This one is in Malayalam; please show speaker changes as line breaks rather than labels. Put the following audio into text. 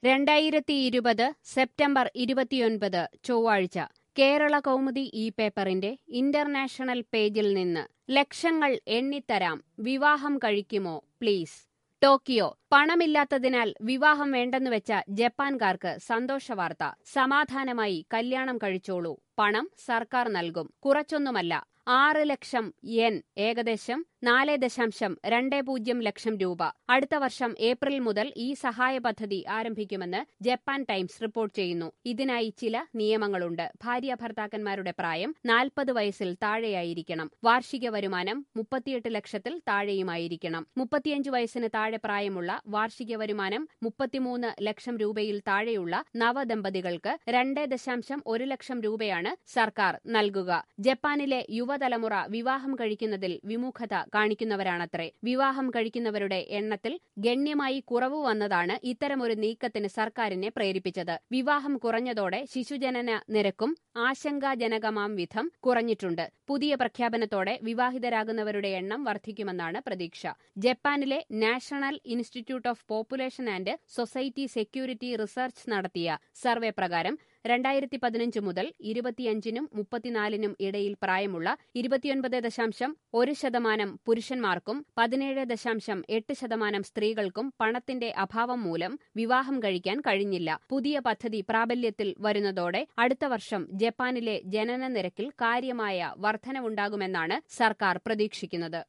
രണ്ടായിരത്തി ഇരുപത് സെപ്റ്റംബർ ഇരുപത്തിയൊൻപത് ചൊവ്വാഴ്ച കേരള കൗമുദി ഈ പേപ്പറിന്റെ ഇന്റർനാഷണൽ പേജിൽ നിന്ന് ലക്ഷങ്ങൾ എണ്ണിത്തരാം വിവാഹം കഴിക്കുമോ പ്ലീസ് ടോക്കിയോ പണമില്ലാത്തതിനാൽ വിവാഹം വേണ്ടെന്ന് വെച്ച ജപ്പാൻകാർക്ക് സന്തോഷവാർത്ത സമാധാനമായി കല്യാണം കഴിച്ചോളൂ പണം സർക്കാർ നൽകും കുറച്ചൊന്നുമല്ല ആറ് ലക്ഷം യെൻ ഏകദേശം നാല് ദശാംശം രണ്ട് പൂജ്യം ലക്ഷം രൂപ അടുത്ത വർഷം ഏപ്രിൽ മുതൽ ഈ സഹായ പദ്ധതി ആരംഭിക്കുമെന്ന് ജപ്പാൻ ടൈംസ് റിപ്പോർട്ട് ചെയ്യുന്നു ഇതിനായി ചില നിയമങ്ങളുണ്ട് ഭാര്യ ഭർത്താക്കന്മാരുടെ പ്രായം നാൽപ്പത് വയസ്സിൽ താഴെയായിരിക്കണം വാർഷിക വരുമാനം മുപ്പത്തിയെട്ട് ലക്ഷത്തിൽ താഴെയുമായിരിക്കണം മുപ്പത്തിയഞ്ച് വയസ്സിന് താഴെ പ്രായമുള്ള വാർഷിക വരുമാനം മുപ്പത്തിമൂന്ന് ലക്ഷം രൂപയിൽ താഴെയുള്ള നവദമ്പതികൾക്ക് രണ്ട് ദശാംശം ഒരു ലക്ഷം രൂപയാണ് സർക്കാർ നൽകുക ജപ്പാനിലെ യുവതലമുറ വിവാഹം കഴിക്കുന്നതിൽ വിമുഖത കാണിക്കുന്നവരാണത്രേ വിവാഹം കഴിക്കുന്നവരുടെ എണ്ണത്തിൽ ഗണ്യമായി കുറവ് വന്നതാണ് ഇത്തരമൊരു നീക്കത്തിന് സർക്കാരിനെ പ്രേരിപ്പിച്ചത് വിവാഹം കുറഞ്ഞതോടെ ശിശുജനന നിരക്കും ആശങ്കാജനകമാം വിധം കുറഞ്ഞിട്ടുണ്ട് പുതിയ പ്രഖ്യാപനത്തോടെ വിവാഹിതരാകുന്നവരുടെ എണ്ണം വർദ്ധിക്കുമെന്നാണ് പ്രതീക്ഷ ജപ്പാനിലെ national institute of population and society security research നടത്തിയ സർവേ പ്രകാരം രണ്ടായിരത്തി പതിനഞ്ച് മുതൽ ഇരുപത്തിയഞ്ചിനും മുപ്പത്തിനാലിനും ഇടയിൽ പ്രായമുള്ള ഇരുപത്തിയൊൻപത് ദശാംശം ഒരു ശതമാനം പുരുഷന്മാർക്കും പതിനേഴ് ദശാംശം എട്ട് ശതമാനം സ്ത്രീകൾക്കും പണത്തിന്റെ അഭാവം മൂലം വിവാഹം കഴിക്കാൻ കഴിഞ്ഞില്ല പുതിയ പദ്ധതി പ്രാബല്യത്തിൽ വരുന്നതോടെ അടുത്ത വർഷം ജപ്പാനിലെ ജനന നിരക്കിൽ കാര്യമായ വർധനവുണ്ടാകുമെന്നാണ് സർക്കാർ പ്രതീക്ഷിക്കുന്നത്